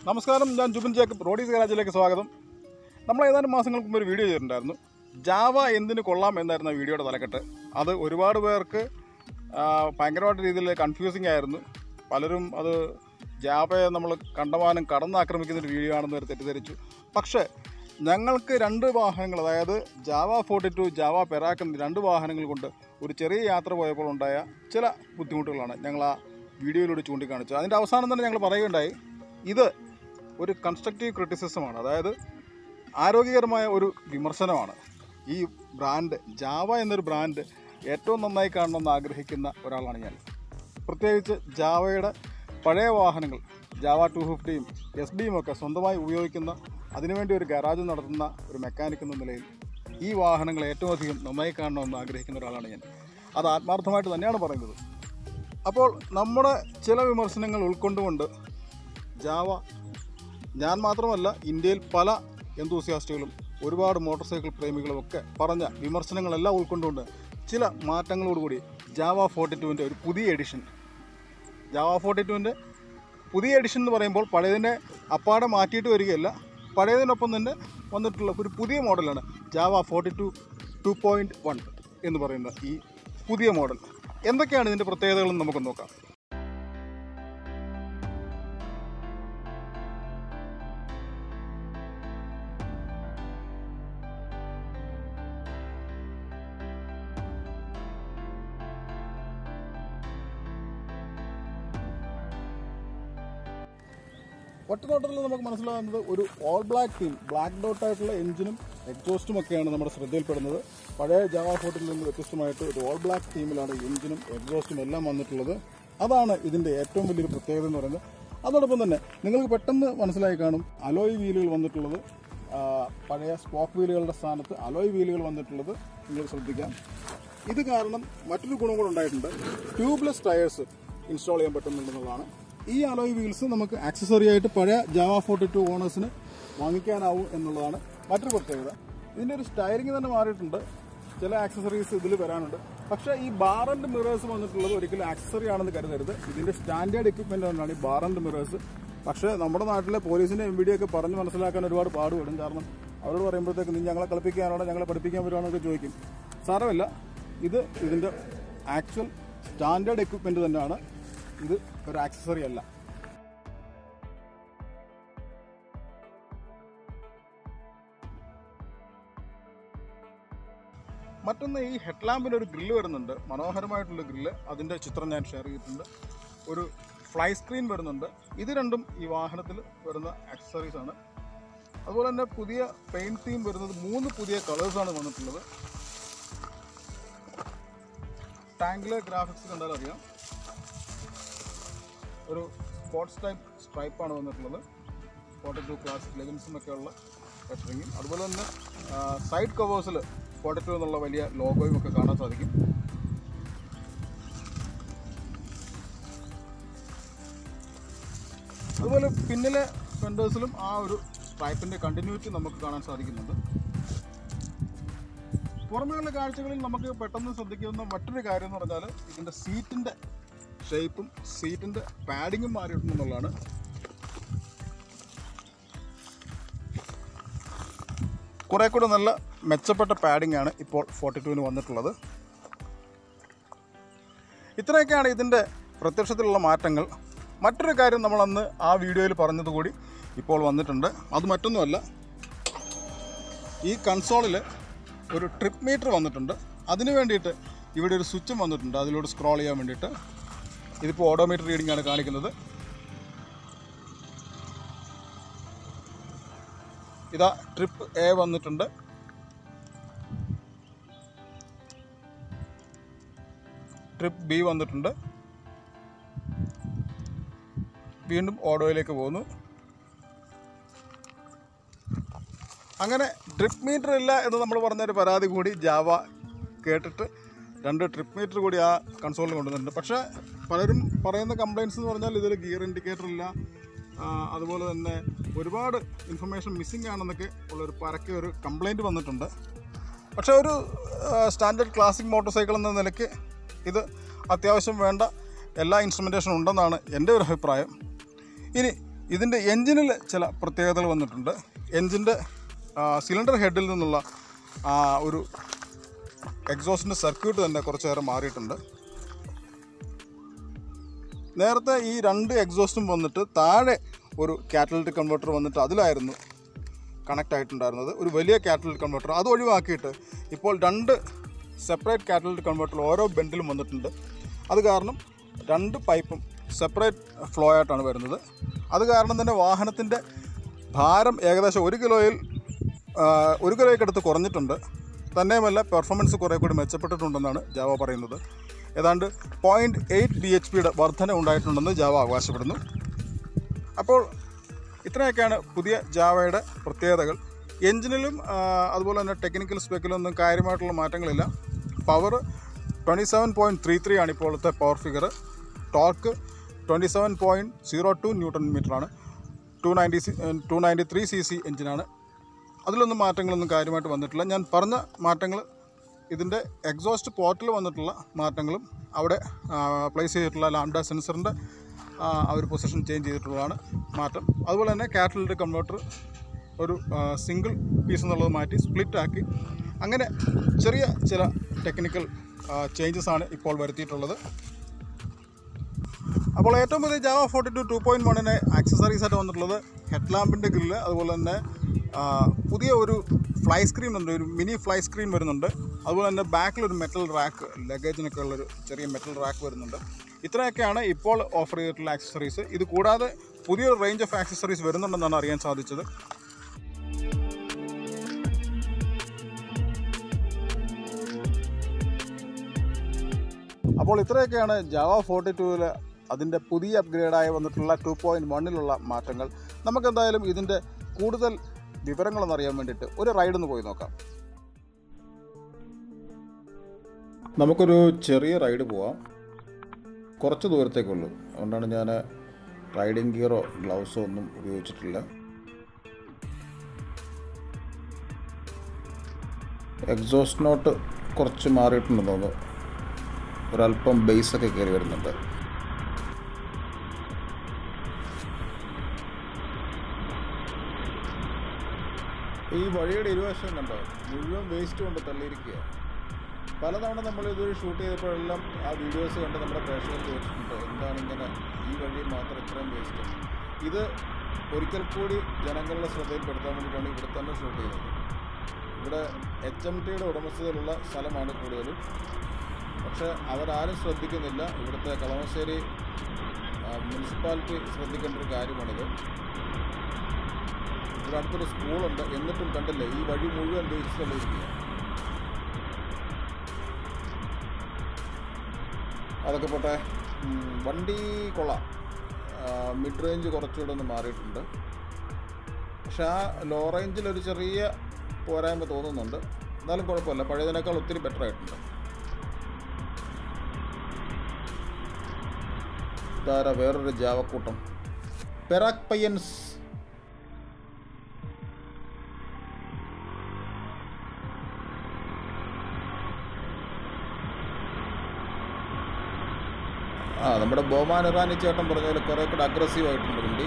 നമസ്കാരം ഞാൻ Jubin Jacob Roadies ഗരാജിലേക്ക് സ്വാഗതം നമ്മൾ ഏതാനും മാസങ്ങൾക്ക് മുമ്പ് ഒരു വീഡിയോ ചെയ്തിട്ടുണ്ടായിരുന്നു ജാവ എന്തിന് കൊള്ളാം എന്നായിരുന്നു ആ വീഡിയോയുടെ തലക്കെട്ട് അത് ഒരുപാട് പേർക്ക് ആ, ഭയങ്കരമായിട്ട് രീതിയിൽ കൺഫ്യൂസിങ് ആയിരുന്നു പലരും അത് ജാവയെ നമ്മൾ കണ്ടമാനം കടന്നാക്രമിക്കുന്ന ഒരു വീഡിയോ ആണെന്ന് വരെ തെറ്റിദ്ധരിച്ചു പക്ഷേ ഞങ്ങൾക്ക് രണ്ട് വാഹനങ്ങൾ അതായത് Jawa forty two Jawa Perak എന്നീ രണ്ട് വാഹനങ്ങൾ കൊണ്ട് ഒരു ചെറിയ യാത്ര പോയപ്പോൾ ഉണ്ടായ ചില ബുദ്ധിമുട്ടുകളാണ് ഞങ്ങൾ ആ വീഡിയോയിലൂടെ ചൂണ്ടിക്കാണിച്ചത് അതിൻ്റെ അവസാനം തന്നെ ഞങ്ങൾ പറയുകയുണ്ടായി ഇത് ഒരു കൺസ്ട്രക്റ്റീവ് ക്രിറ്റിസിസമാണ് അതായത് ആരോഗ്യകരമായ ഒരു വിമർശനമാണ് ഈ ബ്രാൻഡ് ജാവ എന്നൊരു ബ്രാൻഡ് ഏറ്റവും നന്നായി കാണണമെന്ന് ആഗ്രഹിക്കുന്ന ഒരാളാണ് ഞാൻ പ്രത്യേകിച്ച് ജാവയുടെ പഴയ വാഹനങ്ങൾ ജാവ ടു ഫിഫ്റ്റിയും എസ് ഡിയും ഒക്കെ സ്വന്തമായി ഉപയോഗിക്കുന്ന അതിനുവേണ്ടി ഒരു ഗരാജ് നടത്തുന്ന ഒരു മെക്കാനിക് എന്ന നിലയിൽ ഈ വാഹനങ്ങൾ ഏറ്റവും അധികം നന്നായി കാണണമെന്ന് ആഗ്രഹിക്കുന്ന ഒരാളാണ് ഞാൻ അത് ആത്മാർത്ഥമായിട്ട് തന്നെയാണ് പറയുന്നത് അപ്പോൾ നമ്മുടെ ചില വിമർശനങ്ങൾ ഉൾക്കൊണ്ടുകൊണ്ട് ജാവ ഞാൻ മാത്രമല്ല ഇന്ത്യയിൽ പല എന്തൂസിയാസ്റ്റുകളും ഒരുപാട് മോട്ടോർ സൈക്കിൾ പ്രേമികളും ഒക്കെ പറഞ്ഞ വിമർശനങ്ങളെല്ലാം ഉൾക്കൊണ്ടുകൊണ്ട് ചില മാറ്റങ്ങളോടുകൂടി ജാവ ഫോർട്ടി ടുവിൻ്റെ ഒരു പുതിയ എഡിഷൻ ജാവ ഫോർട്ടി ടുവിൻ്റെ പുതിയ എഡിഷൻ എന്ന് പറയുമ്പോൾ പഴയതിനെ അപ്പാടെ മാറ്റിയിട്ട് വരികയല്ല പഴയതിനൊപ്പം തന്നെ വന്നിട്ടുള്ള ഒരു പുതിയ മോഡലാണ് Jawa forty two two point one എന്ന് പറയുന്ന ഈ പുതിയ മോഡൽ എന്തൊക്കെയാണ് ഇതിൻ്റെ പ്രത്യേകതകളെന്ന് നമുക്ക് നോക്കാം ഒറ്റ നോട്ടത്തിൽ നമുക്ക് മനസ്സിലാകുന്നത് ഒരു all black theme black dot ആയിട്ടുള്ള എഞ്ചിനും എക്സോസ്റ്റും ഒക്കെയാണ് നമ്മുടെ ശ്രദ്ധയിൽപ്പെടുന്നത് പഴയ ജാവ ഫോർട്ടിൽ നിന്ന് വ്യത്യസ്തമായിട്ട് ഒരു ഓൾ ബ്ലാക്ക് തീമിലാണ് എഞ്ചിനും എക്സോസ്റ്റും എല്ലാം വന്നിട്ടുള്ളത് അതാണ് ഇതിന്റെ ഏറ്റവും വലിയൊരു പ്രത്യേകത എന്ന് പറയുന്നത് അതോടൊപ്പം തന്നെ നിങ്ങൾക്ക് പെട്ടെന്ന് മനസ്സിലായി കാണും അലോയ് വീലുകൾ വന്നിട്ടുള്ളത് ആ, പഴയ സ്പോക്ക് വീലുകളുടെ സ്ഥാനത്ത് അലോയ് വീലുകൾ വന്നിട്ടുള്ളത് നിങ്ങൾ ശ്രദ്ധിക്കാം ഇത് കാരണം മറ്റൊരു ഗുണം കൂടെ ഉണ്ടായിട്ടുണ്ട് ട്യൂബ്ലെസ് ടയേഴ്സ് ഇൻസ്റ്റാൾ ചെയ്യാൻ പറ്റുന്നുണ്ടെന്നുള്ളതാണ് ഈ അലോയ് വീൽസ് നമുക്ക് ആക്സസറി ആയിട്ട് പഴയ ജാവ ഫോർട്ടി ടു ഓണേഴ്സിന് വാങ്ങിക്കാനാവും എന്നുള്ളതാണ് മറ്റൊരു പ്രത്യേകത ഇതിൻ്റെ ഒരു സ്റ്റൈലിംഗ് തന്നെ മാറിയിട്ടുണ്ട് ചില ആക്സസറീസ് ഇതിൽ വരാനുണ്ട് പക്ഷേ ഈ ബാർ ആൻഡ് മിറേഴ്സ് വന്നിട്ടുള്ളത് ഒരിക്കലും ആക്സസറി ആണെന്ന് കരുതരുത് ഇതിൻ്റെ സ്റ്റാൻഡേർഡ് എക്യുപ്മെൻ്റ് തന്നെയാണ് ഈ ബാർ ആൻഡ് മിറേഴ്സ് പക്ഷേ നമ്മുടെ നാട്ടിലെ പോലീസിൻ്റെ എം ബി ഡി ഒക്കെ പറഞ്ഞ് മനസ്സിലാക്കാൻ ഒരുപാട് പാടുപെടും കാരണം അവരോട് പറയുമ്പോഴത്തേക്ക് നീ ഞങ്ങളെ കളിപ്പിക്കാനാണോ ഞങ്ങളെ പഠിപ്പിക്കാൻ വരുവാണോ എന്നൊക്കെ ചോദിക്കും സാരമില്ല ഇത് ഇതിൻ്റെ ആക്ച്വൽ സ്റ്റാൻഡേർഡ് എക്യുപ്മെൻ്റ് തന്നെയാണ് ഇത് ഒരു ആക്സസറി അല്ല മറ്റൊന്ന് ഈ ഹെഡ്ലാമ്പിന് ഒരു ഗ്രില്ല് വരുന്നുണ്ട് മനോഹരമായിട്ടുള്ള ഗ്രില്ല് അതിൻ്റെ ചിത്രം ഞാൻ ഷെയർ ചെയ്തിട്ടുണ്ട് ഒരു ഫ്ലൈ സ്ക്രീൻ വരുന്നുണ്ട് ഇത് രണ്ടും ഈ വാഹനത്തിൽ വരുന്ന ആക്സസറീസ് ആണ് അതുപോലെ തന്നെ പുതിയ പെയിന്റ് തീം വരുന്നത് മൂന്ന് പുതിയ കളേഴ്സാണ് വന്നിട്ടുള്ളത് ടാങ്കിലെ ഗ്രാഫിക്സ് കണ്ടാൽ അറിയാം ഒരു സ്പോർട്സ് ടൈപ്പ് സ്ട്രൈപ്പാണ് വന്നിട്ടുള്ളത് ഫോർട്ടി ടു ക്ലാസിക് ലെഗൻസും ഒക്കെ ഉള്ള ലെറ്ററിങ്ങും അതുപോലെ തന്നെ സൈഡ് കവേഴ്സിൽ ഫോർട്ടി ടു എന്നുള്ള വലിയ ലോഗോയും ഒക്കെ കാണാൻ സാധിക്കും അതുപോലെ പിന്നിലെ ഫെൻഡേഴ്സിലും ആ ഒരു സ്ട്രൈപ്പിൻ്റെ കണ്ടിന്യൂറ്റി നമുക്ക് കാണാൻ സാധിക്കുന്നുണ്ട് പുറമേയുള്ള കാഴ്ചകളിൽ നമുക്ക് പെട്ടെന്ന് ശ്രദ്ധിക്കുന്ന മറ്റൊരു കാര്യം എന്ന് പറഞ്ഞാൽ ഇതിൻ്റെ സീറ്റിൻ്റെ ഷേപ്പും സീറ്റിൻ്റെ പാഡിങ്ങും മാറിയിട്ടുണ്ടെന്നുള്ളതാണ് കുറേ കൂടെ നല്ല മെച്ചപ്പെട്ട പാഡിംഗ് ആണ് ഇപ്പോൾ ഫോർട്ടി ടുവിന് വന്നിട്ടുള്ളത് ഇത്രയൊക്കെയാണ് ഇതിൻ്റെ പ്രത്യക്ഷത്തിലുള്ള മാറ്റങ്ങൾ മറ്റൊരു കാര്യം നമ്മളന്ന് ആ വീഡിയോയിൽ പറഞ്ഞതുകൂടി ഇപ്പോൾ വന്നിട്ടുണ്ട് അത് മറ്റൊന്നുമല്ല ഈ കൺസോളിൽ ഒരു ട്രിപ്പ് മീറ്റർ വന്നിട്ടുണ്ട് അതിന് വേണ്ടിയിട്ട് ഇവിടെ ഒരു സ്വിച്ചും വന്നിട്ടുണ്ട് അതിലൂടെ സ്ക്രോൾ ചെയ്യാൻ വേണ്ടിയിട്ട് ഇതിപ്പോൾ ഓഡോമീറ്റർ റീഡിംഗ് ആണ് കാണിക്കുന്നത് ഇതാ ട്രിപ്പ് എ വന്നിട്ടുണ്ട് ട്രിപ്പ് ബി വന്നിട്ടുണ്ട് വീണ്ടും ഓഡോയിലേക്ക് പോകുന്നു അങ്ങനെ ട്രിപ്പ് മീറ്റർ ഇല്ല എന്ന് നമ്മൾ പറഞ്ഞൊരു പരാതി കൂടി ജാവ കേട്ടിട്ട് രണ്ട് ട്രിപ്പ് മീറ്റർ കൂടി ആ കൺസോളിൽ കൊണ്ടുവന്നിട്ടുണ്ട് പക്ഷേ പലരും പറയുന്ന കംപ്ലയിൻസ് എന്ന് പറഞ്ഞാൽ ഇതിൽ ഗിയർ ഇൻഡിക്കേറ്റർ ഇല്ല ആ, അതുപോലെ തന്നെ ഒരുപാട് ഇൻഫർമേഷൻ മിസ്സിംഗ് ആണെന്നൊക്കെ ഉള്ളൊരു പരക്കെ ഒരു കംപ്ലയിൻറ്റ് വന്നിട്ടുണ്ട് പക്ഷേ ഒരു സ്റ്റാൻഡേർഡ് ക്ലാസിക് മോട്ടോർ സൈക്കിൾ എന്ന നിലയ്ക്ക് ഇത് അത്യാവശ്യം വേണ്ട എല്ലാ ഇൻസ്ട്രുമെൻറ്റേഷനും ഉണ്ടെന്നാണ് എൻ്റെ ഒരു അഭിപ്രായം ഇനി ഇതിൻ്റെ എൻജിനിൽ ചില പ്രത്യേകതകൾ വന്നിട്ടുണ്ട് എൻജിൻ്റെ സിലിണ്ടർ ഹെഡിൽ നിന്നുള്ള ആ, ഒരു എക്സോസ്റ്റിൻ്റെ സർക്യൂട്ട് തന്നെ കുറച്ചേറെ മാറിയിട്ടുണ്ട് നേരത്തെ ഈ രണ്ട് എക്സോസ്റ്റും വന്നിട്ട് താഴെ ഒരു കാറ്റലിറ്റിക് കൺവെർട്ടർ വന്നിട്ട് അതിലായിരുന്നു കണക്റ്റ് ആയിട്ടുണ്ടായിരുന്നത് ഒരു വലിയ കാറ്റലിറ്റിക് കൺവെർട്ടർ അത് ഒഴിവാക്കിയിട്ട് ഇപ്പോൾ രണ്ട് സെപ്പറേറ്റ് കാറ്റലിറ്റിക് കൺവെർട്ടർ ഓരോ ബെൻഡിലും വന്നിട്ടുണ്ട് അത് കാരണം രണ്ട് പൈപ്പും സെപ്പറേറ്റ് ഫ്ലോ ആയിട്ടാണ് വരുന്നത് അത് കാരണം തന്നെ വാഹനത്തിൻ്റെ ഭാരം ഏകദേശം ഒരു കിലോയിൽ ആ, ഒരു കിലോയ്ക്ക് അടുത്ത് കുറഞ്ഞിട്ടുണ്ട് തന്നെയുമല്ല പെർഫോമൻസ് കുറേ കൂടി മെച്ചപ്പെട്ടിട്ടുണ്ടെന്നാണ് ജാവ പറയുന്നത് ഏതാണ്ട് പോയിൻറ്റ് എയ്റ്റ് ബി എച്ച് പിയുടെ വർധന ഉണ്ടായിട്ടുണ്ടെന്ന് ജാവ അവകാശപ്പെടുന്നു അപ്പോൾ ഇത്രയൊക്കെയാണ് പുതിയ ജാവയുടെ പ്രത്യേകതകൾ എഞ്ചിനിലും ആ, അതുപോലെ തന്നെ ടെക്നിക്കൽ സ്പെക്കിലും ഒന്നും കാര്യമായിട്ടുള്ള മാറ്റങ്ങളില്ല power twenty seven point three three ആണ് ഇപ്പോഴത്തെ power figure torque twenty seven point zero two newton മീറ്ററാണ് two ninety C two ninety three C C എഞ്ചിനാണ് അതിലൊന്നും മാറ്റങ്ങളൊന്നും കാര്യമായിട്ട് വന്നിട്ടില്ല ഞാൻ പറഞ്ഞ മാറ്റങ്ങൾ ഇതിൻ്റെ എക്സോസ്റ്റ് പോർട്ടിൽ വന്നിട്ടുള്ള മാറ്റങ്ങളും അവിടെ പ്ലേസ് ചെയ്തിട്ടുള്ള ലാംഡ സെൻസറിൻ്റെ ആ ഒരു പൊസിഷൻ ചേഞ്ച് ചെയ്തിട്ടുള്ളതാണ് മാറ്റം അതുപോലെ തന്നെ കാറ്റലിൻ്റെ കൺവേർട്ടർ ഒരു സിംഗിൾ പീസ് എന്നുള്ളത് മാറ്റി സ്പ്ലിറ്റ് ആക്കി അങ്ങനെ ചെറിയ ചില ടെക്നിക്കൽ ചേഞ്ചസ് ആണ് ഇപ്പോൾ വരുത്തിയിട്ടുള്ളത് അപ്പോൾ ഏറ്റവും പുതിയ Jawa forty two two point വണ്ണിന് ആക്സസറീസ് ആയിട്ട് വന്നിട്ടുള്ളത് ഹെഡ് ലാമ്പിൻ്റെ ഗ്രില്ല് അതുപോലെ തന്നെ ആ, പുതിയ ഒരു ഫ്ലൈ സ്ക്രീൻ ഉണ്ട് ഒരു മിനി ഫ്ലൈ സ്ക്രീൻ വരുന്നുണ്ട് അതുപോലെ തന്നെ ബാക്കിൽ ഒരു മെറ്റൽ റാക്ക് ലഗേജിനൊക്കെ ഉള്ളൊരു ചെറിയ മെറ്റൽ റാക്ക് വരുന്നുണ്ട് ഇത്രയൊക്കെയാണ് ഇപ്പോൾ ഓഫർ ചെയ്തിട്ടുള്ള ആക്സസറീസ് ഇത് കൂടാതെ പുതിയൊരു റേഞ്ച് ഓഫ് ആക്സസറീസ് വരുന്നുണ്ടെന്നാണ് അറിയാൻ സാധിച്ചത് അപ്പോൾ ഇത്രയൊക്കെയാണ് ജാവ ഫോർട്ടി ടൂവിൽ അതിൻ്റെ പുതിയ അപ്ഗ്രേഡായി വന്നിട്ടുള്ള ടു പോയിൻറ്റ് വണ്ണിലുള്ള മാറ്റങ്ങൾ നമുക്കെന്തായാലും ഇതിൻ്റെ കൂടുതൽ വിവരങ്ങളൊന്നും അറിയാൻ വേണ്ടിയിട്ട് ഒരു റൈഡ് ഒന്ന് പോയി നോക്കാം നമുക്കൊരു ചെറിയ റൈഡ് പോവാം കുറച്ച് ദൂരത്തേക്കുള്ളൂ അതുകൊണ്ടാണ് ഞാൻ റൈഡിങ് ഗിയറോ ഗ്ലൗസോ ഒന്നും ഉപയോഗിച്ചിട്ടില്ല എക്സോസ്റ്റ് നോട്ട് കുറച്ച് മാറിയിട്ടുണ്ടെന്ന് തോന്നുന്നു ഒരല്പം ബേസൊക്കെ കയറി വരുന്നുണ്ട് ഈ വഴിയുടെ ഇരുവശം കണ്ടോ മുഴുവൻ വേസ്റ്റ് കൊണ്ട് തള്ളിയിരിക്കുക പലതവണ നമ്മൾ ഇതൊരു ഷൂട്ട് ചെയ്തപ്പോഴെല്ലാം ആ വീഡിയോസ് കണ്ട് നമ്മുടെ പ്രേക്ഷകർ ചോദിച്ചിട്ടുണ്ട് എന്താണ് ഇങ്ങനെ ഈ വഴി മാത്രം ഇത്രയും വേസ്റ്റ് ഇത് ഒരിക്കൽ കൂടി ജനങ്ങളുടെ ശ്രദ്ധയിൽപ്പെടുത്താൻ വേണ്ടിയിട്ടാണ് ഇവിടെ തന്നെ ഷൂട്ട് ചെയ്തത് ഇവിടെ എച്ച് എം ടിയുടെ ഉടമസ്ഥതയിലുള്ള സ്ഥലമാണ് കൂടുതലും പക്ഷേ അവരാരും ശ്രദ്ധിക്കുന്നില്ല ഇവിടുത്തെ കളമശ്ശേരി ആ, മുനിസിപ്പാലിറ്റി ശ്രദ്ധിക്കേണ്ട ഒരു കാര്യമാണിത് ഇവിടെ അടുത്തൊരു സ്കൂളുണ്ട് എന്നിട്ടും കണ്ടില്ലേ ഈ വഴി മുഴുവൻ വേസ്റ്റുള്ളിരിക്കുക അതൊക്കെ പോട്ടെ ഉം, വണ്ടി കൊള്ളാം മിഡ് റേഞ്ച് കുറച്ചുകൂടെ ഒന്ന് മാറിയിട്ടുണ്ട് പക്ഷെ ആ ലോ റേഞ്ചിൽ ഒരു ചെറിയ പോരായ്മ തോന്നുന്നുണ്ട് എന്നാലും കുഴപ്പമില്ല പഴയതിനേക്കാൾ ഒത്തിരി ബെറ്റർ ആയിട്ടുണ്ട് ഇതാരാ വേറൊരു ജാവക്കൂട്ടം പെറാക് പയ്യൻസ് ആ നമ്മുടെ ബോമാൻ ഇറാനി ചേട്ടൻ പറഞ്ഞ പോലെ കുറെ കൂടെ അഗ്രസീവ് ആയിട്ടുണ്ട് വണ്ടി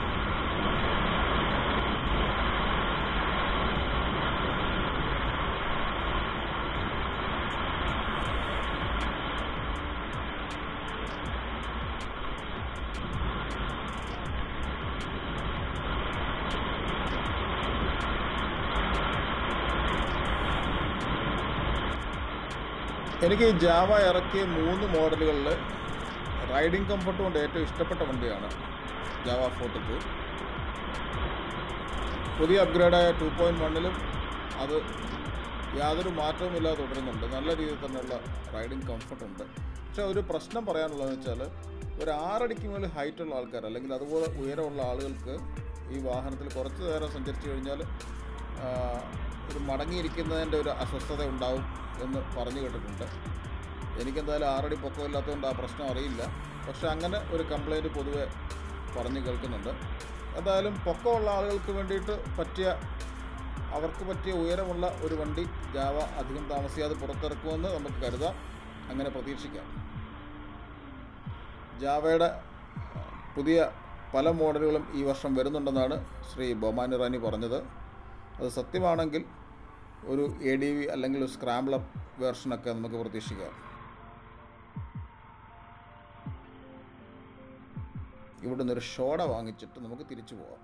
എനിക്ക് ഈ ജാവ ഇറക്കിയ മൂന്ന് മോഡലുകളിൽ റൈഡിംഗ് കംഫർട്ട് കൊണ്ട് ഏറ്റവും ഇഷ്ടപ്പെട്ട വണ്ടിയാണ് ജാവ ഫോർട്ടി ടു പുതിയ അപ്ഗ്രേഡായ ടു പോയിൻറ്റ് വണ്ണിലും അത് യാതൊരു മാറ്റവുമില്ലാതെ തുടരുന്നുണ്ട് നല്ല രീതിയിൽ തന്നെയുള്ള റൈഡിംഗ് കംഫർട്ട് ഉണ്ട് പക്ഷേ ഒരു പ്രശ്നം പറയാനുള്ളതെന്ന് വെച്ചാൽ ഒരു ആറടിക്ക് മേൽ ഹൈറ്റുള്ള ആൾക്കാർ അല്ലെങ്കിൽ അതുപോലെ ഉയരമുള്ള ആളുകൾക്ക് ഈ വാഹനത്തിൽ കുറച്ച് നേരം സഞ്ചരിച്ചു കഴിഞ്ഞാൽ ആ, ഒരു മടങ്ങിയിരിക്കുന്നതിൻ്റെ ഒരു അസ്വസ്ഥത ഉണ്ടാവും എന്ന് പറഞ്ഞു കേട്ടിട്ടുണ്ട് എനിക്കെന്തായാലും ആറടി പൊക്കമില്ലാത്തതുകൊണ്ട് ആ പ്രശ്നം അറിയില്ല പക്ഷെ അങ്ങനെ ഒരു കംപ്ലൈൻറ്റ് പൊതുവെ പറഞ്ഞു കേൾക്കുന്നുണ്ട് എന്തായാലും പൊക്കമുള്ള ആളുകൾക്ക് വേണ്ടിയിട്ട് പറ്റിയ അവർക്ക് പറ്റിയ ഉയരമുള്ള ഒരു വണ്ടി ജാവ അധികം താമസിയാതെ പുറത്തിറക്കുമെന്ന് നമുക്ക് കരുതാം അങ്ങനെ പ്രതീക്ഷിക്കാം ജാവയുടെ പുതിയ പല മോഡലുകളും ഈ വർഷം വരുന്നുണ്ടെന്നാണ് ശ്രീ ബൊമാൻ ഇറാനി പറഞ്ഞത് അത് സത്യമാണെങ്കിൽ ഒരു എ ഡി വി അല്ലെങ്കിൽ ഒരു സ്ക്രാംബ്ലർ വേർഷനൊക്കെ നമുക്ക് പ്രതീക്ഷിക്കാം ഇവിടെ നിന്നൊരു ഷോഡ വാങ്ങിച്ചിട്ട് നമുക്ക് തിരിച്ചു പോവാം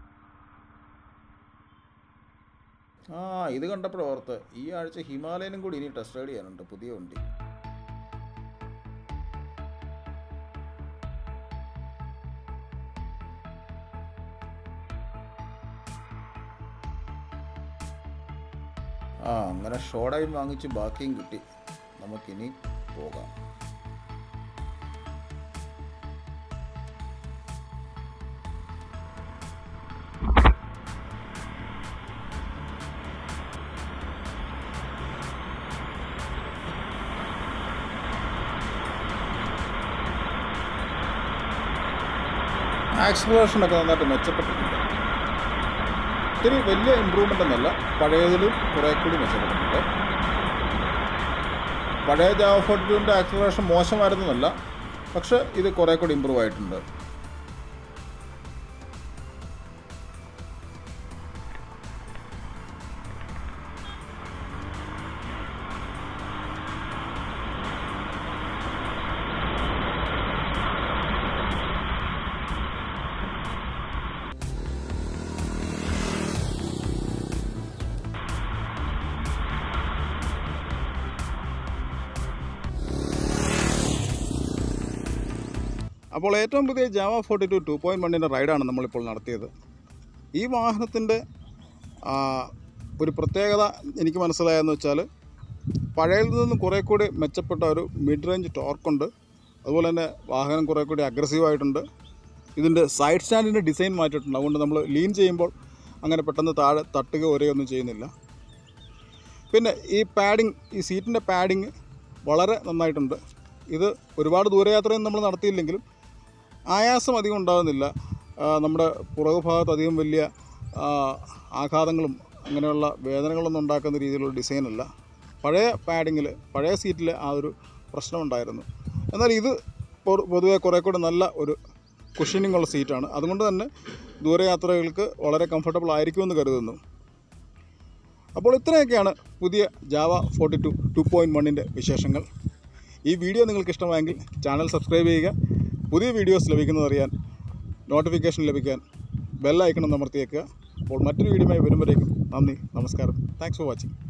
ആ ഇത് കണ്ടപ്പോൾ ഓർത്ത് ഈ ആഴ്ച ഹിമാലയനും കൂടി ഇനി ടെസ്റ്റ് റൈഡ് ചെയ്യാനുണ്ട് പുതിയ വണ്ടി ആ അങ്ങനെ ഷോഡയും വാങ്ങിച്ച് ബാക്കിയും കിട്ടി നമുക്കിനി പോകാം ആക്സിലറേഷനൊക്കെ നന്നായിട്ട് മെച്ചപ്പെട്ടിട്ടുണ്ട് ഒത്തിരി വലിയ ഇമ്പ്രൂവ്മെൻ്റ് എന്നല്ല പഴയതിലും കുറേ കൂടി മെച്ചപ്പെട്ടിട്ടുണ്ട് പഴയ ജാവ ഫോർട്ടി ടുവിൻ്റെ ആക്സിലറേഷൻ മോശമായിരുന്നതല്ല പക്ഷേ ഇത് കുറേ കൂടി ഇമ്പ്രൂവ് ആയിട്ടുണ്ട് അപ്പോൾ ഏറ്റവും പുതിയ Jawa forty two two point വണ്ണിൻ്റെ റൈഡാണ് നമ്മളിപ്പോൾ നടത്തിയത് ഈ വാഹനത്തിൻ്റെ ആ, ഒരു പ്രത്യേകത എനിക്ക് മനസ്സിലായെന്ന് വെച്ചാൽ പഴയതിൽ നിന്നും കുറേ കൂടി മെച്ചപ്പെട്ട ഒരു മിഡ് റേഞ്ച് ടോർക്കുണ്ട് അതുപോലെ തന്നെ വാഹനം കുറേ കൂടി അഗ്രസീവായിട്ടുണ്ട് ഇതിൻ്റെ സൈഡ് സ്റ്റാൻഡിൻ്റെ ഡിസൈൻ മാറ്റിയിട്ടുണ്ട് അതുകൊണ്ട് നമ്മൾ ലീൻ ചെയ്യുമ്പോൾ അങ്ങനെ പെട്ടെന്ന് താഴെ തട്ടുക ഒരേയൊന്നും ചെയ്യുന്നില്ല പിന്നെ ഈ പാഡിങ് ഈ സീറ്റിൻ്റെ പാഡിങ് വളരെ നന്നായിട്ടുണ്ട് ഇത് ഒരുപാട് ദൂരയാത്രയൊന്നും നമ്മൾ നടത്തിയില്ലെങ്കിലും ആയാസം അധികം ഉണ്ടാകുന്നില്ല ആ, നമ്മുടെ പുറകു ഭാഗത്ത് അധികം വലിയ ആ, ആഘാതങ്ങളും അങ്ങനെയുള്ള വേദനകളൊന്നും ഉണ്ടാക്കുന്ന രീതിയിലുള്ള ഡിസൈനല്ല പഴയ പാഡിങ്ങിൽ പഴയ സീറ്റിൽ ആ ഒരു പ്രശ്നമുണ്ടായിരുന്നു എന്നാൽ ഇത് പൊ- പൊതുവെ കുറേ കൂടെ നല്ല ഒരു കുഷനിങ് ഉള്ള സീറ്റാണ് അതുകൊണ്ട് തന്നെ ദൂരയാത്രകൾക്ക് വളരെ കംഫർട്ടബിൾ ആയിരിക്കുമെന്ന് കരുതുന്നു അപ്പോൾ ഇത്രയൊക്കെയാണ് പുതിയ Jawa forty two two point വണ്ണിൻ്റെ വിശേഷങ്ങൾ ഈ വീഡിയോ നിങ്ങൾക്ക് ഇഷ്ടമായെങ്കിൽ ചാനൽ സബ്സ്ക്രൈബ് ചെയ്യുക പുതിയ വീഡിയോസ് ലഭിക്കുന്നതറിയാൻ നോട്ടിഫിക്കേഷൻ ലഭിക്കാൻ ബെൽ ഐക്കണം അമർത്തിയേക്കുക അപ്പോൾ മറ്റൊരു വീഡിയോയുമായി വരുമ്പോഴേക്കും നന്ദി നമസ്കാരം താങ്ക്സ് ഫോർ വാച്ചിങ്